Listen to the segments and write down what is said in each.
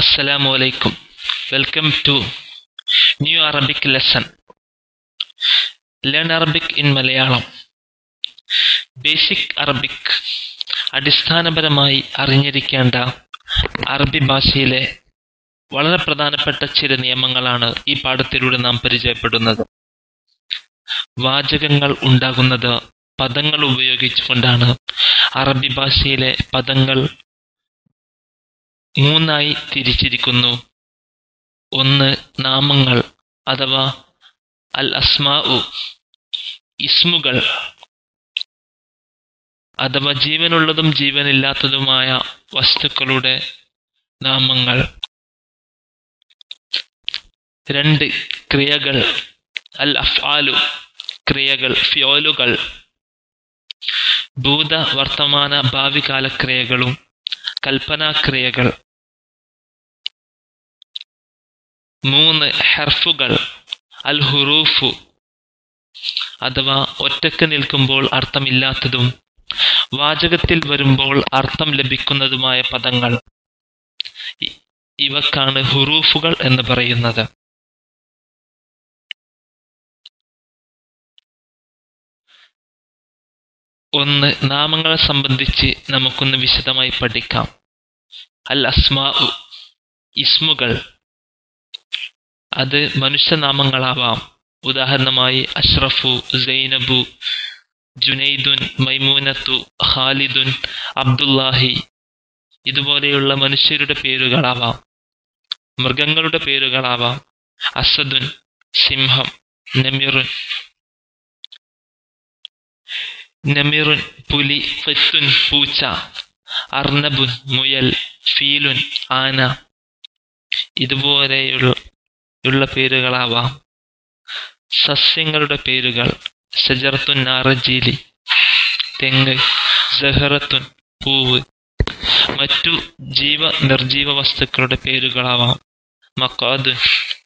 Assalamu alaikum. Welcome to New Arabic lesson. Learn Arabic in Malayalam. Basic Arabic അടിസ്ഥാനപരമായി അറിഞ്ഞിരിക്കേണ്ട അറബി ഭാഷയിലെ വളരെ പ്രധാനപ്പെട്ട ചില നിയമങ്ങളാണ് ഈ പാഠത്തിലൂടെ നാം പരിചയപ്പെടുന്നത് വാചകങ്ങൾ ഉണ്ടാകുന്നത് പദങ്ങൾ ഉപയോഗിച്ചുകൊണ്ടാണ് അറബി ഭാഷയിലെ പദങ്ങൾ മൂന്നായി തിരിച്ചിരിക്കുന്നു ഒന്ന് നാമങ്ങൾ അഥവാ അൽ അസ്മാഉ ഇസ്മുകൾ അഥവാ ജീവനുള്ളതും ജീവനില്ലാത്തതുമായ വസ്തുക്കളുടെ നാമങ്ങൾ രണ്ട് ക്രിയകൾ അൽ അഫ്ആലു ക്രിയകൾ ഫ്യോലുകൾ ഭൂത വർത്തമാന ഭാവികാല ക്രിയകളും കൽപ്പനാക്രിയകൾ മൂന്ന് ഹെർഫുകൾ അൽ ഹുറൂഫു അഥവാ ഒറ്റക്ക് നിൽക്കുമ്പോൾ അർത്ഥമില്ലാത്തതും വാചകത്തിൽ വരുമ്പോൾ അർത്ഥം ലഭിക്കുന്നതുമായ പദങ്ങൾ ഇ- ഇവക്കാണ് ഹുറൂഫുകൾ എന്ന് പറയുന്നത് ഒന്ന് നാമങ്ങളെ സംബന്ധിച്ച് നമുക്കൊന്ന് വിശദമായി പഠിക്കാം അൽ അസ്മാ ഇസ്മുകൾ അത് മനുഷ്യനാമങ്ങളാവാം ഉദാഹരണമായി അഷ്റഫു സൈനബു ജുനൈദുൻ മൈമൂനത്തു ഖാലിദുൻ അബ്ദുല്ലാഹി ഇതുപോലെയുള്ള മനുഷ്യരുടെ പേരുകളാവാം മൃഗങ്ങളുടെ പേരുകളാവാം അസദുൻ സിംഹം നമിറുൻ നമിറുൻ പുലി ഫെത്തുൻ പൂച്ച അർണബുൻ മുയൽ ഫീലുൻ ആന ഇതുപോലെയുള്ള ഉള്ള പേരുകളാവാം സസ്യങ്ങളുടെ പേരുകൾ ഷജറത്തുൻ നാറജീലി തെങ്ങ് സഹറത്തുൻ പൂവ് മറ്റു ജീവ നിർജീവ വസ്തുക്കളുടെ പേരുകളാവാം മക്കാദുൻ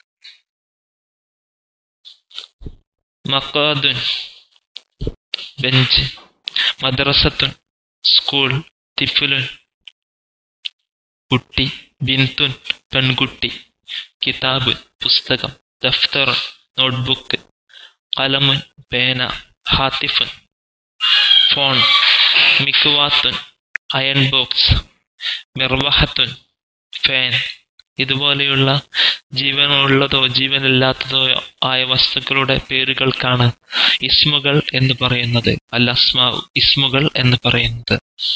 മക്കാദുൻ ബെഞ്ച് മദ്രസത്തുൻ സ്കൂൾ തിഫുലുൻ കുട്ടി ബിന്തുൻ പെൺകുട്ടി കിതാബ് പുസ്തകം ദഫ്തർ നോട്ട്ബുക്ക് കലമുൻ പേന ഹാത്തിഫുൻ ഫോൺ മിക്കുവാത്തുൻ അയൺ ബോക്സ് മിർവഹത്തുൻ ഫാൻ ഇതുപോലെയുള്ള ജീവനുള്ളതോ ജീവനില്ലാത്തതോ ആയ വസ്തുക്കളുടെ പേരുകൾക്കാണ് ഇസ്മുകൾ എന്ന് പറയുന്നത് അൽ അസ്മാ ഇസ്മുകൾ എന്ന് പറയുന്നത്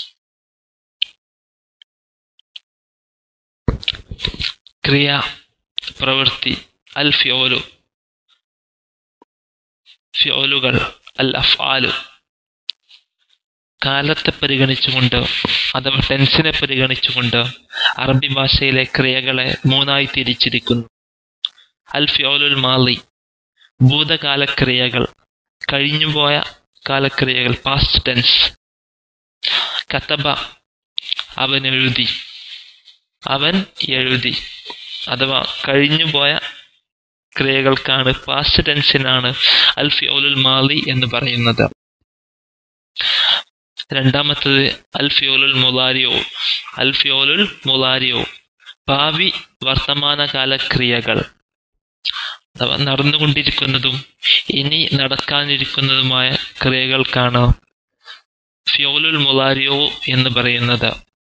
ക്രിയ പ്രവൃത്തി അൽ ഫ്യോലു ഫ്യോലുകൾ അൽ അഫ്ആലു കാലത്തെ പരിഗണിച്ചുകൊണ്ട് അഥവാ ടെൻസിനെ പരിഗണിച്ചുകൊണ്ട് അറബി ഭാഷയിലെ ക്രിയകളെ മൂന്നായി തിരിച്ചിരിക്കുന്നു അൽ ഫ്യോലുൽ മാലി ഭൂതകാല ക്രിയകൾ കഴിഞ്ഞുപോയ കാലക്രിയകൾ പാസ്റ്റ് ടെൻസ് കത്തബ അവൻ എഴുതി അവൻ എഴുതി അഥവാ കഴിഞ്ഞുപോയ ക്രിയകൾക്കാണ് പാസ്റ്റ് ടെൻസിനാണ് അൽ ഫിയോലുൽ മാലി എന്ന് പറയുന്നത് രണ്ടാമത്തത് അൽ ഫിയോലുൽ മുലാരിയോ അൽ ഫിയോലുൽ മുലാരിയോ ഭാവി വർത്തമാനകാല ക്രിയകൾ അഥവാ നടന്നുകൊണ്ടിരിക്കുന്നതും ഇനി നടക്കാനിരിക്കുന്നതുമായ ക്രിയകൾക്കാണ് ഫിയോലുൽ മുലാരിയോ എന്ന് പറയുന്നത്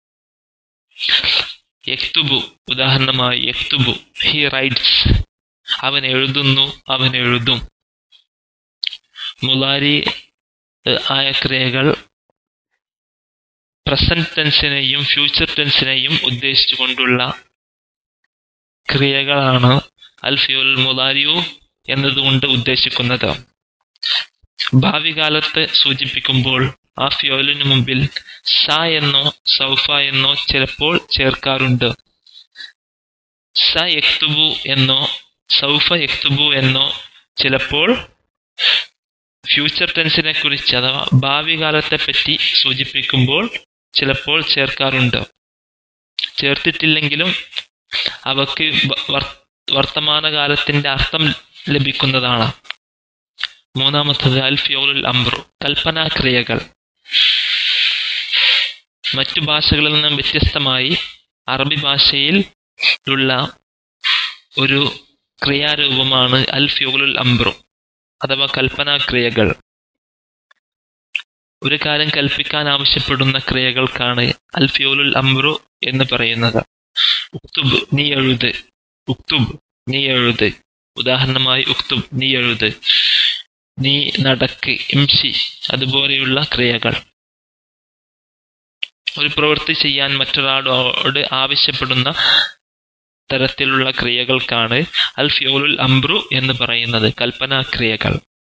യക്തുബു ഉദാഹരണമായി യക്തുബു ഹി റൈറ്റ്സ് അവൻ എഴുതുന്നു അവൻ എഴുതും മുലാരി ഏഹ്, ആയ ക്രിയകൾ പ്രസന്റ് ടെൻസിനെയും ഫ്യൂച്ചർ ടെൻസിനെയും ഉദ്ദേശിച്ചുകൊണ്ടുള്ള ക്രിയകളാണ് അൽ ഫിയോൽ മുലാരിയോ എന്നതുകൊണ്ട് ഉദ്ദേശിക്കുന്നത് ഭാവി കാലത്ത് സൂചിപ്പിക്കുമ്പോൾ ആ ഫിയോലിന് മുമ്പിൽ സ എന്നോ സൗഫ എന്നോ ചിലപ്പോൾ ചേർക്കാറുണ്ട് സ യക്തുബു എന്നോ സൗഫ യക്തുബു എന്നോ ചിലപ്പോൾ ഫ്യൂച്ചർ ടെൻസിനെ കുറിച്ച് അഥവാ ഭാവി കാലത്തെ പറ്റി സൂചിപ്പിക്കുമ്പോൾ ചിലപ്പോൾ ചേർക്കാറുണ്ട് ചേർത്തിട്ടില്ലെങ്കിലും അവക്ക് വ- വർ- വർത്തമാനകാലത്തിന്റെ അർത്ഥം ലഭിക്കുന്നതാണ് മൂന്നാമത്തത് അൽ ഫിയോലുൽ അംബ്രു കൽപ്പനാക്രിയകൾ മറ്റു ഭാഷകളിൽ നിന്നും വ്യത്യസ്തമായി അറബി ഭാഷയിൽ ഉള്ള ഒരു ക്രിയാരൂപമാണ് അൽ ഫ്യൂലുൽ അംബ്രു അഥവാ കൽപ്പനാക്രിയകൾ ഒരു കാര്യം കൽപ്പിക്കാൻ ആവശ്യപ്പെടുന്ന ക്രിയകൾക്കാണ് അൽ ഫ്യൂലുൽ അംബ്രു എന്ന് പറയുന്നത് ഉക്തുബ് നീ എഴുത് ഉക്തുബ് നീ എഴുത് ഉദാഹരണമായി ഉക്തുബ് നീ എഴുത് നീ നടക്ക് ഇംഷി അതുപോലെയുള്ള ക്രിയകൾ ഒരു പ്രവൃത്തി ചെയ്യാൻ മറ്റൊരാളോട് ആവശ്യപ്പെടുന്ന തരത്തിലുള്ള ക്രിയകൾക്കാണ് അൽ ഫ്യൂലുൽ അംബ്രു എന്ന് പറയുന്നത് കൽപ്പനാക്രിയകൾ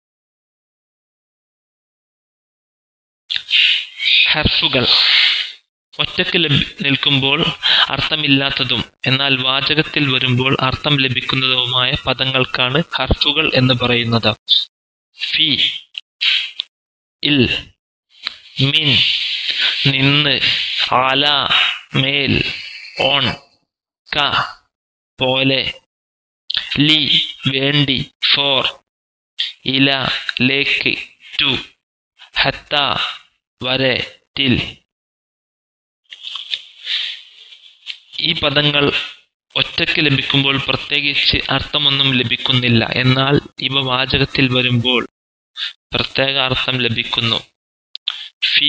ഹർഫുകൾ ഒറ്റക്ക് ലഭി നിൽക്കുമ്പോൾ അർത്ഥമില്ലാത്തതും എന്നാൽ വാചകത്തിൽ വരുമ്പോൾ അർത്ഥം ലഭിക്കുന്നതുമായ പദങ്ങൾക്കാണ് ഹർഫുകൾ എന്ന് പറയുന്നത് ഫി ഇൽ മിൻ നിന്ന് ആല മേൽ ഓൺ ക പോലെ ലി വേണ്ടി ഫോർ ഇല ലേക്ക് ടു ഹത്ത വരെ ടിൽ ഈ പദങ്ങൾ ഒറ്റയ്ക്ക് ലഭിക്കുമ്പോൾ പ്രത്യേകിച്ച് അർത്ഥമൊന്നും ലഭിക്കുന്നില്ല എന്നാൽ ഇവ വാചകത്തിൽ വരുമ്പോൾ പ്രത്യേക അർത്ഥം ലഭിക്കുന്നു ഫി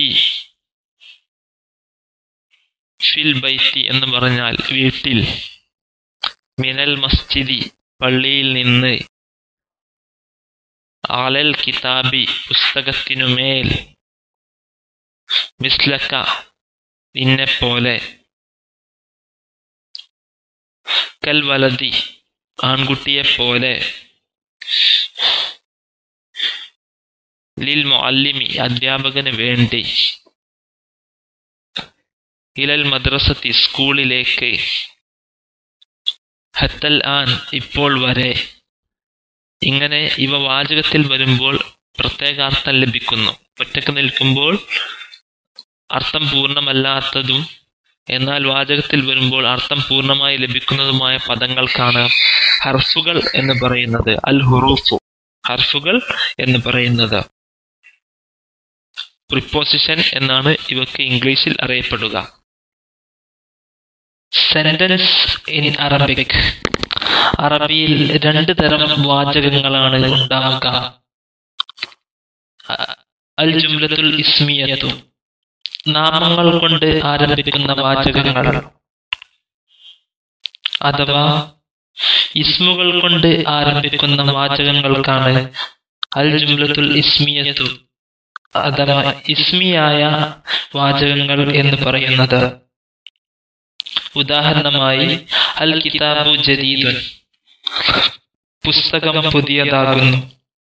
ഫിൽ ബൈത്തി എന്ന് പറഞ്ഞാൽ വീട്ടിൽ മിനൽ മസ്ജിദി പള്ളിയിൽ നിന്ന് ആലൽ കിതാബി പുസ്തകത്തിനുമേൽ മിസ്ലക്ക നിന്നെ പോലെ കൽ വലതി ആൺകുട്ടിയെ പോലെ ലിൽ മുഅല്ലിമി അധ്യാപകന് വേണ്ടി ഇലൽ മദ്രസത്തി സ്കൂളിലേക്ക് ഹത്തൽ ആൻ ഇപ്പോൾ വരെ ഇങ്ങനെ ഇവ വാചകത്തിൽ വരുമ്പോൾ പ്രത്യേകാർത്ഥം ലഭിക്കുന്നു ഒറ്റക്ക് നിൽക്കുമ്പോൾ അർത്ഥം പൂർണ്ണമല്ലാത്തതും എന്നാൽ വാചകത്തിൽ വരുമ്പോൾ അർത്ഥം പൂർണ്ണമായി ലഭിക്കുന്നതുമായ പദങ്ങൾക്കാണ് ഹർഫുകൾ എന്ന് പറയുന്നത് അൽ ഹുറൂഫു ഹർഫുകൾ എന്ന് പറയുന്നത് പ്രിപ്പോസിഷൻ എന്നാണ് ഇവക്ക് ഇംഗ്ലീഷിൽ അറിയപ്പെടുക സെന്റൻസ് ഇൻ അറബിക് അറബിയിൽ രണ്ട് തരം വാചകങ്ങളാണ് ഉണ്ടാവുക അൽ ജുംലത്തുൽ ഇസ്മിയത്തു നാമങ്ങൾ കൊണ്ട് ആരംഭിക്കുന്ന വാചകങ്ങൾ അഥവാ ഇസ്മുകൾ കൊണ്ട് ആരംഭിക്കുന്ന വാചകങ്ങൾക്കാണ് അൽ ജുംലത്തുൽ ഇസ്മിയത്തു അഥവാ ഇസ്മിയായ വാചകങ്ങൾ എന്ന് പറയുന്നത് ഉദാഹരണമായി അൽ കിതാബു ജദീദുൻ പുസ്തകം പുതിയതാകുന്നു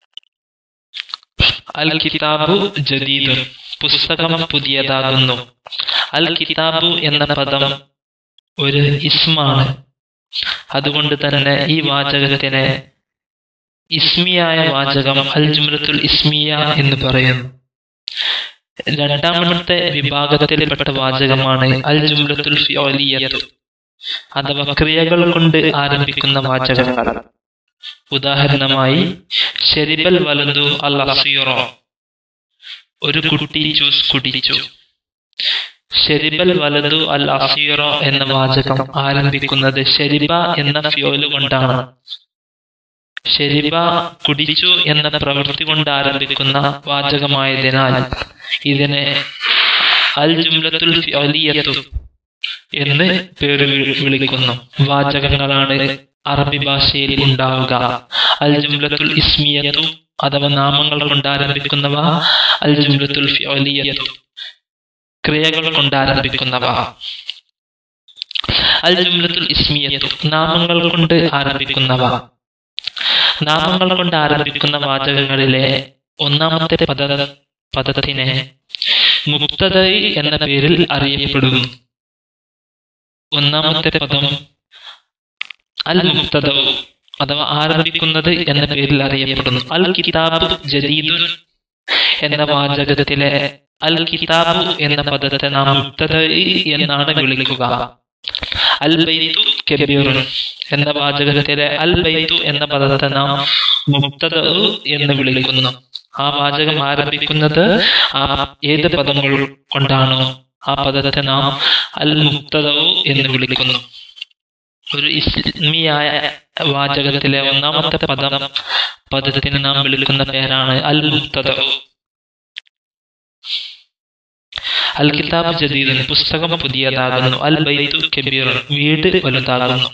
അൽ കിതാബു ജദീദുൻ പുസ്തകം പുതിയതാകുന്നു അൽ കിതാബു എന്ന പദം ഒരു ഇസ്മാണ് അതുകൊണ്ട് തന്നെ ഈ വാചകത്തിന് ഇസ്മിയായ വാചകം അൽ ജുംലത്തുൽ ഇസ്മിയ എന്ന് പറയുന്നു രണ്ടാമത്തെ വിഭാഗത്തിൽപ്പെട്ട വാചകമാണ് അൽ ജുംലത്തുൽ ഫിയോലിയത്തു അഥവാ ക്രിയകൾ കൊണ്ട് ആരംഭിക്കുന്ന വാചകങ്ങൾ ഉദാഹരണമായി ഷെരിബൽ വലതു അൽ അസീറോ ഒരു കുട്ടി ജ്യൂസ് കുടിച്ചു ഷെരിബൽ വലതു അൽ അസീറോ എന്ന വാചകം ആരംഭിക്കുന്നത് ഷെരിബ എന്ന ഫ്യോല് കൊണ്ടാണ് ഷെരിബ കുടിച്ചു എന്ന പ്രവൃത്തി കൊണ്ട് ആരംഭിക്കുന്ന വാചകമായതിനാൽ ഇതിനെ അൽ ജുംലത്തുൽ ഫിയോലിയത്തു എന്ന് പേര് വിളിക്കുന്നു വാചകങ്ങളാണ് അറബി ഭാഷയിൽ ഉണ്ടാവുക അൽ ജുംലത്തുൽ ഇസ്മിയത്തു അഥവാ നാമങ്ങൾ കൊണ്ട് ആരംഭിക്കുന്നവ അൽ ജുംലത്തുൽ ഫിയോലിയത്തു ക്രിയകൾ കൊണ്ട് ആരംഭിക്കുന്നവ അൽ ജുംലത്തുൽ ഇസ്മിയത്തു നാമങ്ങൾ കൊണ്ട് ആരംഭിക്കുന്നവ നാമങ്ങൾ കൊണ്ട് ആരംഭിക്കുന്ന വാചകങ്ങളിലെ ഒന്നാമത്തെ പദ പദത്തിനെ മുക്തദൈ എന്ന പേരിൽ അറിയപ്പെടുന്നു ഒന്നാമത്തെ പദം അൽ മുക്തദൗ അഥവാ ആരംഭിക്കുന്നത് എന്ന പേരിൽ അറിയപ്പെടുന്നു അൽ കിതാബ് ജദീദുൻ എന്ന വാചകത്തിലെ അൽ കിതാബു എന്ന പദത്തെ നാം മുക്തദൈ എന്നാണ് വിളിക്കുക അൽ ബൈത്തു കബീറുൻ എന്ന വാചകത്തിലെ അൽ ബൈത്തു എന്ന പദത്തെ നാം മുക്തദ എന്ന് വിളിക്കുന്നു ആ വാചകം ആരംഭിക്കുന്നത് ആ ഏത് പദങ്ങൾ കൊണ്ടാണോ ആ പദത്തെ നാം അൽ മുക്തദ എന്ന് വിളിക്കുന്നു ഒരു ഇസ്മിയായ വാചകത്തിലെ ഒന്നാമത്തെ പദം പദത്തിന് നാം വിളിക്കുന്ന പേരാണ് അൽ മുക്തദ അൽ കിതാബ് ജദീദൻ പുസ്തകം പുതിയതാകുന്നു അൽ ബൈത്തു കബീർ വീട് വലുതാകുന്നു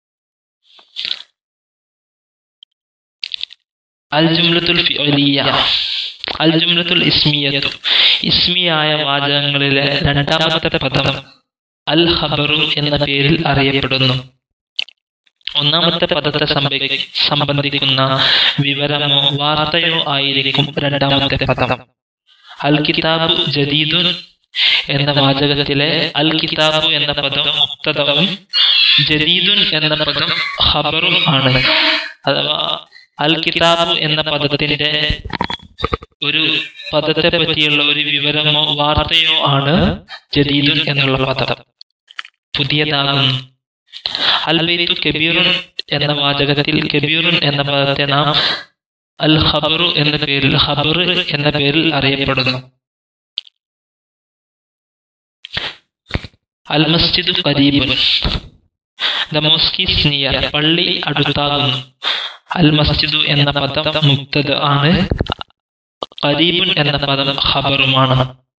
അൽ ജുംലത്തുൽ ഫിഅലിയ അൽ ജുംലത്തുൽ ഇസ്മിയത്തു ഇസ്മിയായ വാചകങ്ങളിലെ രണ്ടാമത്തെ പദം അൽ ഖബറു എന്ന പേരിൽ അറിയപ്പെടുന്നു ഒന്നാമത്തെ പദത്തെ സംബ- സംബന്ധിക്കുന്ന വിവരമോ വാർത്തയോ ആയിരിക്കും രണ്ടാമത്തെ പദം അൽ കിതാബു ജദീദുൻ എന്ന വാചകത്തിലെ അൽ കിതാബു എന്ന പദം മുക്തദവും ജദീദുൻ എന്ന പദം ഖബറും ആണ് അഥവാ അൽ കിതാബു എന്ന പദത്തിന്റെ ഒരു പദത്തെ പറ്റിയുള്ള ഒരു വിവരമോ വാർത്തയോ ആണ് ജദീദുൻ എന്നുള്ള പദം പുതിയതാകുന്നു അൽ ബൈത്തു കബീറുൻ എന്ന വാചകത്തിൽ കബീറുൻ എന്ന പദത്തെ നാം അൽ ഖബറു എന്ന പേരിൽ ഖബർ എന്ന പേരിൽ അറിയപ്പെടുന്നു അൽ മസ്ജിദ് ഖരീബുൻ ദ മോസ്ക് ഈസ് നിയർ പള്ളി അടുത്താകുന്നു അൽ മസ്ജിദു എന്ന പദം മുക്തദ ആണ് ഖരീബുൻ എന്ന പദം ഖബറുമാണ്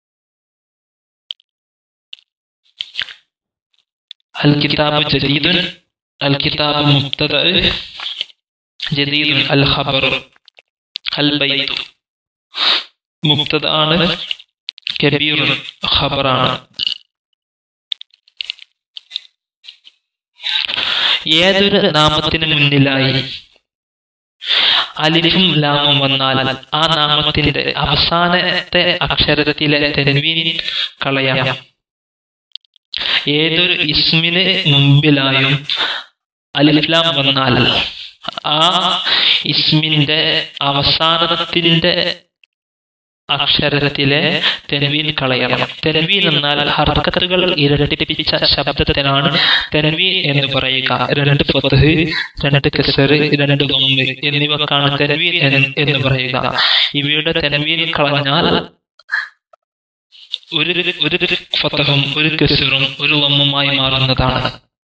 അൽ കിതാബ് ജദീദുൻ അൽ കിതാബ് മുക്തദ ജദീദുൻ അൽ ഖബറു അൽ ബൈത്തു മുക്തദ ആണ് കബീറുൻ ഖബറാണ് ഏതൊരു നാമത്തിന് മുന്നിലായി അലിഫും ലാമും വന്നാൽ ആ നാമത്തിന്റെ അവസാനത്തെ അക്ഷരത്തിലെ തെൻവീൻ കളയാം ഏതൊരു ഇസ്മിന് മുമ്പിലായും അലിഫ്ലാം വന്നാൽ ആ ഇസ്മിന്റെ അവസാനത്തിന്റെ അക്ഷരത്തിലെ തെൻവീൻ കളയണം തെൻവീൻ എന്നാൽ ഹർക്കത്തുകൾ ഇരട്ടിപ്പിച്ച ശബ്ദത്തിനാണ് തെൻവീൻ എന്ന് പറയുക രണ്ട് ഫത്ഹ് രണ്ട് കസർ രണ്ട് ദൊമ്പ് എന്നിവക്കാണ് തെൻവീൻ എന്ന് എന്ന് പറയുക ഇവയുടെ തെൻവീൻ കളഞ്ഞാൽ ഒരു ഒരു ഫത്തഹും ഒരു കസറും ഒരു ലമ്മുമായി മാറുന്നതാണ്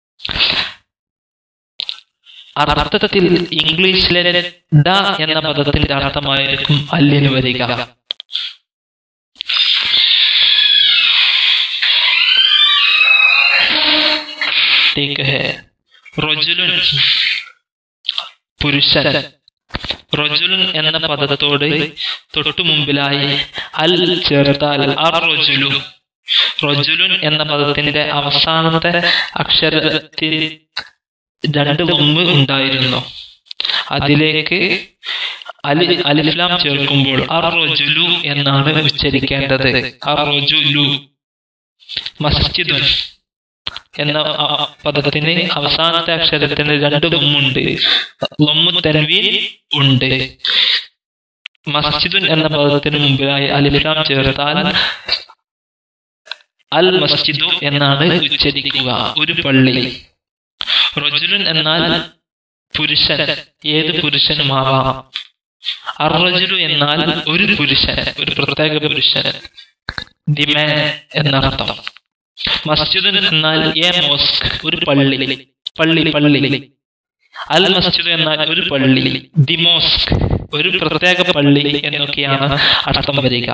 അർത്ഥത്തിൽ ഇംഗ്ലീഷിലെ ഡ എന്ന പദത്തിന്റെ അർത്ഥമായിരിക്കും അല്ലിന് വരിക ठीक है റജുലുൻ പുരുഷൻ റജുലുൻ എന്ന പദത്തോട് തൊട്ടു മുമ്പിലായി അൽ ചേർത്താൽ അർ റജുലു റജുലുൻ എന്ന പദത്തിന്റെ അവസാനത്തെ അക്ഷരത്തിൽ രണ്ട് ഉമ്മ് ഉണ്ടായിരുന്നു അതിലേക്ക് അലി അലിഫ്ലാം ചേർക്കുമ്പോൾ അറോജുലു എന്നാണ് ഉച്ചരിക്കേണ്ടത് അറോജുലു മസ്ജിദുൻ എന്ന ആ- ആ പദത്തിന് അവസാനത്തെ അക്ഷരത്തിന് രണ്ട് ഉമ്മുണ്ട് ലൊമ്മു തൻവീൻ ഉണ്ട് മസ്ജിദുൻ എന്ന പദത്തിന് മുമ്പിലായി അലിഫ്ലാം ചേർത്താൽ അൽ മസ്ജിദു എന്നാണ് ഉച്ചരിക്കുക ഒരു പള്ളി റജുലുൻ എന്നാൽ പുരുഷൻ ഏത് പുരുഷനുമാവാം അറജുലു എന്നാൽ ഒരു പുരുഷൻ ഒരു പ്രത്യേക പുരുഷൻ ദിമാൻ എന്നർത്ഥം മസ്ജിദ് എന്നാൽ എ മോസ്ക് ഒരു പള്ളി പള്ളി പള്ളി അൽ മസ്ജിദ് എന്നാൽ ഒരു പള്ളി ദി മോസ്ക് ഒരു പ്രത്യേക പള്ളി എന്നൊക്കെയാണ് അർത്ഥം വരിക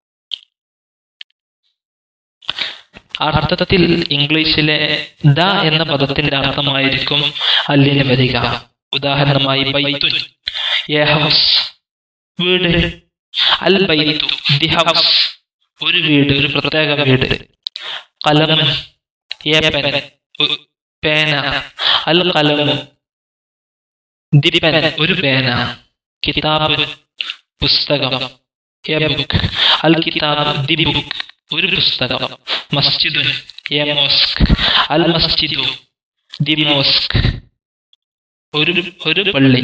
അർത്ഥത്തിൽ ഇംഗ്ലീഷിലെ ദ എന്ന പദത്തിന്റെ അർത്ഥമായിരിക്കും അല്ലിന് വരിക ഉദാഹരണമായി ബൈത്തുൻ എ ഹൗസ് വീട് അൽ ബൈത്തു ദി ഹൗസ് ഒരു വീട് ഒരു പ്രത്യേക വീട് കലമൻ എ പെൻ ഒ- പേന അൽ കലമു ദി പെൻ ഒരു പേന കിതാബ് പുസ്തകം എ ബുക്ക് അൽ കിതാബ് ദി ബുക്ക് ഒരു പുസ്തകം മസ്ജിദുൻ എ മോസ്ക് അൽ മസ്ജിദു ദി മോസ്ക് ഒരു ഒരു പള്ളി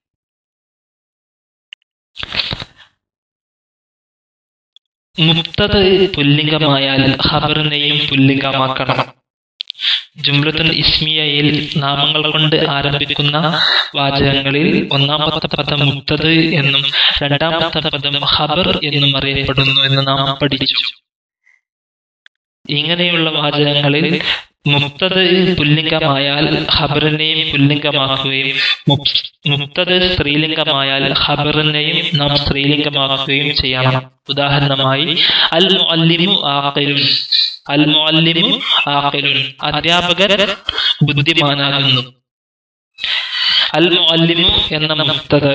മുക്തത് പുല്ലിംഗമായാൽ ഖബറിനെയും പുല്ലിംഗമാക്കണം ജുംലത്തുൽ ഇസ്മിയയിൽ നാമങ്ങൾ കൊണ്ട് ആരംഭിക്കുന്ന വാചകങ്ങളിൽ ഒന്നാമത്തെ പദം മുക്തത് എന്നും രണ്ടാമത്തെ പദം ഖബർ എന്നും അറിയപ്പെടുന്നു എന്ന് നാം പഠിച്ചു ഇങ്ങനെയുള്ള വാചകങ്ങളിൽ മുക്തത് പുല്ലിംഗമായാൽ ഖബറിനെയും പുല്ലിംഗമാക്കുകയും മുപ്- മുക്തത് സ്ത്രീലിംഗമായാൽ ഖബറിനെയും നാം സ്ത്രീലിംഗമാക്കുകയും ചെയ്യണം ഉദാഹരണമായി അൽ മുഅല്ലിമു ആഖിലുൻ അൽ മുഅല്ലിമു ആഖിലുൻ അധ്യാപകൻ ബുദ്ധിമാനാകുന്നു അൽ മുഅല്ലിമു എന്ന മുക്തത്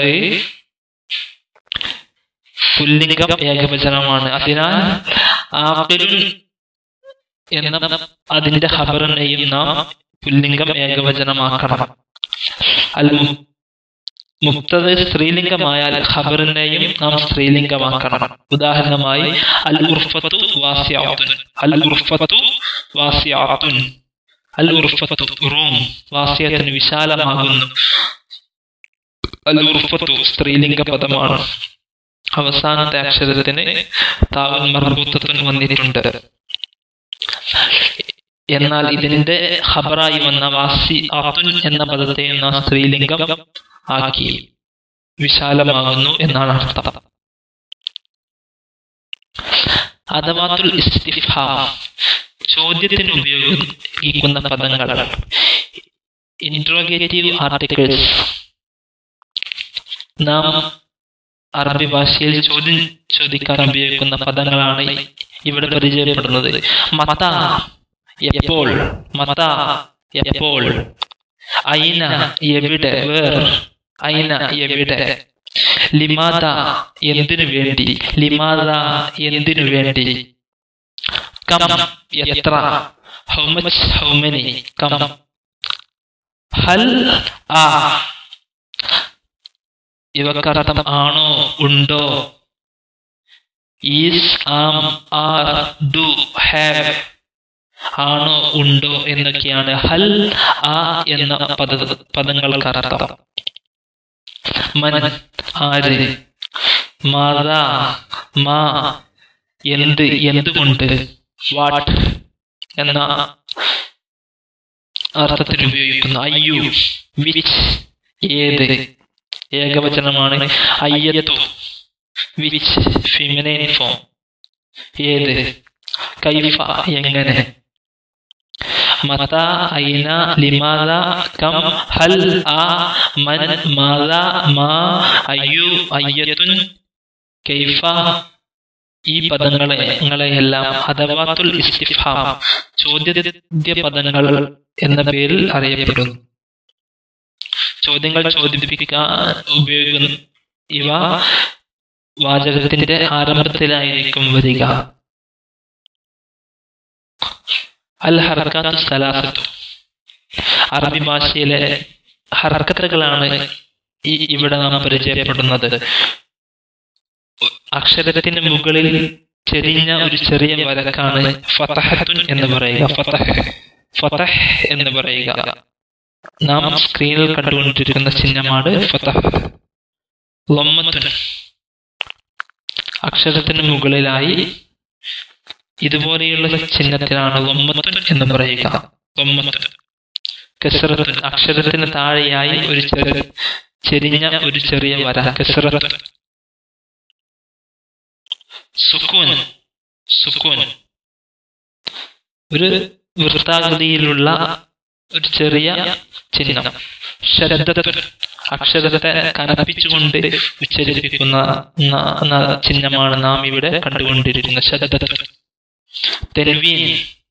പുല്ലിംഗം ഏകവചനമാണ് അതിനാൽ ആഖിലുൻ എന്ന അതിന്റെ ഖബറിനെയും നാം പുല്ലിംഗം ഏകവചനമാക്കണം അൽ മു- മുക്തത് സ്ത്രീലിംഗമായാൽ ഖബറിനെയും നാം സ്ത്രീലിംഗമാക്കണം ഉദാഹരണമായി അൽ ഉർഫത്തു വാസിയാത്തുൻ അൽ ഉർഫത്തു വാസിയാത്തുൻ അൽ ഉർഫത്തു റൂം വാസിയത്തിന് വിശാലമാകുന്നു അൽ ഉർഫത്തു സ്ത്രീലിംഗ പദമാണ് അവസാനത്തെ അക്ഷരത്തിന് താവൽ മർബൂത്തത്തുൻ വന്നിട്ടുണ്ട് എന്നാൽ ഇതിന്റെ ഖബറായി വന്ന വാസി ആത്തുൻ എന്ന പദത്തെ നാം സ്ത്രീലിംഗം ആക്കി വിശാലമാകുന്നു എന്നാണ് അർത്ഥം അഥവാത്തുൽ ഇസ്തിഫാം ചോദ്യത്തിന് ഉപയോഗിക്കുന്ന പദങ്ങൾ ഇൻട്രോഗേറ്റീവ് ആർട്ടിക്കിൾസ് നാം അറബി ഭാഷയിൽ ചോദ്യം ചോദിക്കാൻ ഉപയോഗിക്കുന്ന പദങ്ങളാണ് ഇവിടെ പരിചയപ്പെടുന്നത് മത എപ്പോൾ മത എപ്പോൾ അയിന എവിടെ വേർ അയിന എവിടെ ലിമാത എന്തിനു വേണ്ടി ലിമാത എന്തിനു വേണ്ടി കം എത്ര ഹൗ മച്ച് ഹൗ മെനി കം ഹൽ ആ ഇവക്കർത്ഥം ആണോ ഉണ്ടോ is am are do have ആണോ ഉണ്ടോ എന്നൊക്കെയാണ് ഹൽ ആ എന്ന പദ പദങ്ങൾക്ക് അർത്ഥം മൻ ആര് മാതാ മാ എന്ത് എന്തുകൊണ്ട് വാട്ട് എന്ന അർത്ഥത്തിൽ ഉപയോഗിക്കുന്നു അയ്യു വിച്ച് ഏത് ഏകവചനമാണ് അയ്യത്തു വിച്ച് ഫിമിനൈൻ ഫോം ഏത് കൈഫ എങ്ങനെ മത ഐന ലിമാദ കം ഹൽ ആ മൻ മാദ മാ അയ്യു അയ്യത്തുൻ കൈഫ ഈ പദങ്ങളെ ങ്ങളെയെല്ലാം അഥവാത്തുൽ ഇസ്തിഫാം ചോദ്യ പദങ്ങൾ എന്ന പേരിൽ അറിയപ്പെടുന്നു ചോദ്യങ്ങൾ ചോദിപ്പിക്കാൻ ഉപയോഗിക്കുന്ന ഇവ വാചകത്തിന്റെ ആരംഭത്തിലായിരിക്കും വരിക അൽ ഹർക്കാത്തു സലാസത്തു അറബി ഭാഷയിലെ ഹർക്കത്തുകളാണ് ഈ ഇവിടെ നാം പരിചയപ്പെടുന്നത് അക്ഷരത്തിന് മുകളിൽ ചെരിഞ്ഞ ഒരു ചെറിയ വരക്കാണ് ഫതഹത്തുൻ എന്ന് പറയുക ഫതഹ് ഫതഹ് എന്ന് പറയുക നാം സ്ക്രീനിൽ കണ്ടുകൊണ്ടിരിക്കുന്ന ചിഹ്നമാണ് ഫതഹ് ലൊമ്മത്തുൻ അക്ഷരത്തിന് മുകളിലായി ഇതുപോലെയുള്ള ചിഹ്നത്തിനാണ് ലൊമ്മത്തുൻ എന്ന് പറയുക ലൊമ്മത്തുൻ കെസറത്തുൻ അക്ഷരത്തിന് താഴെയായി ഒരു ചെറിയ ചെരിഞ്ഞ ഒരു ചെറിയ വര കെസറത്തുൻ സുക്കൂൻ സുക്കൂൻ ഒരു വൃത്താകൃതിയിലുള്ള ഒരു ചെറിയ ചിഹ്നം ശബ്ദത്തിൽ അക്ഷരത്തെ കനപ്പിച്ചുകൊണ്ട് ഉച്ചരിപ്പിക്കുന്ന ന- ന- ചിഹ്നമാണ് നാം ഇവിടെ കണ്ടുകൊണ്ടിരിക്കുന്ന ശബ്ദത്തിൽ തെൻവീൻ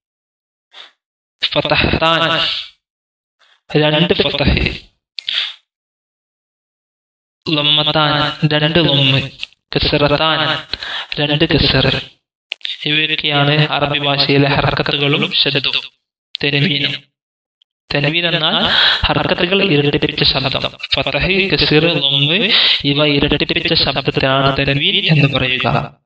ഫതഹ്താൻ രണ്ട് ഫതഹ് ലമ്മത്താൻ രണ്ട് ലൊമ്മ് കസറത്താൻ രണ്ട് കസർ ഇവയൊക്കെയാണ് അറബി ഭാഷയിലെ ഹർക്കത്തുകളും ശബ്ദവും തെൻവീനും തെൻവീൻ എന്നാൽ ഹർക്കത്തുകൾ ഇരട്ടിപ്പിച്ച ശബ്ദം ഫതഹ് കസീർ ലൊമ്മ് ഇവ ഇരട്ടിപ്പിച്ച ശബ്ദത്തിനാണ് തെൻവീൻ എന്ന് പറയുക